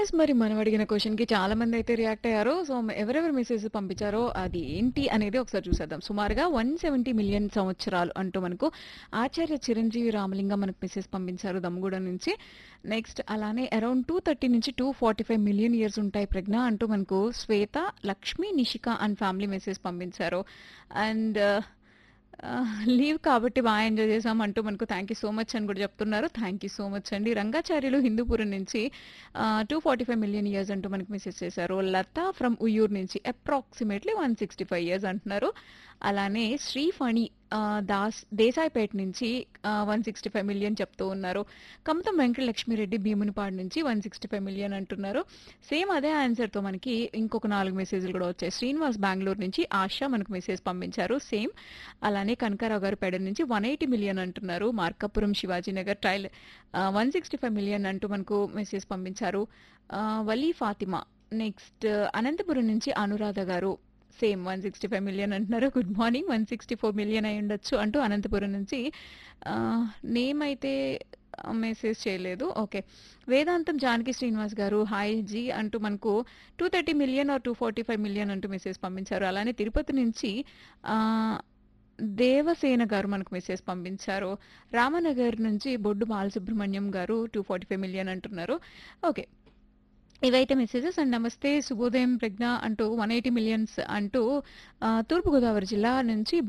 Yes. మరి మనం అడిగిన క్వెషన్‌కి చాలా మందయితే రియాక్ట్ అయ్యారు. సో, ఎవరెవరు మెసేజ్ పంపించారో అది ఏంటి అనేది ఒకసారి చూసేద్దాం. సుమారుగా 170 మిలియన్ సంవత్సరాలు అంటూ మనకు ఆచార్య చిరంజీవి రామలింగం మనకు మెసేజ్ పంపించారు దమ్ముగూడెం నుంచి. నెక్స్ట్ అలానే అరౌండ్ 230 నుంచి 245 మిలియన్ ఇయర్స్ ఉంటాయి ప్రజ్ఞ అంటూ మనకు Shweta, Lakshmi, Nishika and family message పంపించారు. అండ్ ఆహ్, లీవ్ కాబట్టి బా ఎంజాయ్ చేసాం అంటూ మనకు థ్యాంక్ యూ సో మచ్ అని కూడా చెప్తున్నారు. థ్యాంక్ యూ సో మచ్ అండి. రంగాచార్యులు హిందూపురం నుంచి ఆహ్, 245 మిలియన్ ఇయర్స్ అంటూ మనకు మెసేజ్ చేశారు. లత ఫ్రమ్ ఉయ్యూరు నుంచి అప్రాక్సిమేట్‌లీ 165 ఇయర్స్ అంటున్నారు. అలానే శ్రీఫణి ఆహ్, దాస్ దేశాయిపేట నుంచి ఆహ్, 165 మిలియన్ చెప్తూ ఉన్నారు. కమతం వెంకట లక్ష్మిరెడ్డి భీమునిపాడు నుంచి 165 మిలియన్ అంటున్నారు. సేమ్ అదే ఆన్సర్‌తో మనకి ఇంకొక 4 మెసేజ్‌లు కూడా వచ్చాయి. శ్రీనివాస్ బెంగుళూరు నుంచి ఆశ మనకు మెసేజ్ పంపించారు. సేమ్ అలానే కనకారావు గారు పెడ నుంచి 180 మిలియన్ అంటున్నారు. మార్కాపురం శివాజీనగర్ ట్రైల్ ఆహ్, 165 మిలియన్ అంటూ మనకు మెసేజ్ పంపించారు. ఆహ్, వలీ ఫాతిమా నెక్స్ట్ అనంతపురం నుంచి అనురాధ గారు సేమ్ 165 మిలియన్ అంటున్నారు. గుడ్ మార్నింగ్ 164 మిలియన్ అయ్యుండొచ్చు అంటూ అనంతపురం నుంచి ఆహ్, నేమ్ అయితే మెసేజ్ చేయలేదు. ఓకే. వేదాంతం జానకి శ్రీనివాస్ గారు హాయ్ జీ అంటూ మనకు 230 మిలియన్ ఆర్ 245 మిలియన్ అంటూ మెసేజ్ పంపించారు. అలానే తిరుపతి నుంచి ఆహ్, దేవసేన గారు మనకు మెసేజ్ పంపించారు. రామనగర్ నుంచి బొడ్డు బాలసుబ్రహ్మణ్యం గారు 245 మిలియన్ అంటున్నారు. ఓకే. ఇవైతే మెసేజెస్ అండ్ నమస్తే శుభోదయం ప్రజ్ఞ అంటూ 180 మిలియన్స్ అంటూ ఆహ్, తూర్పుగోదావరి జిల్లా నుంచి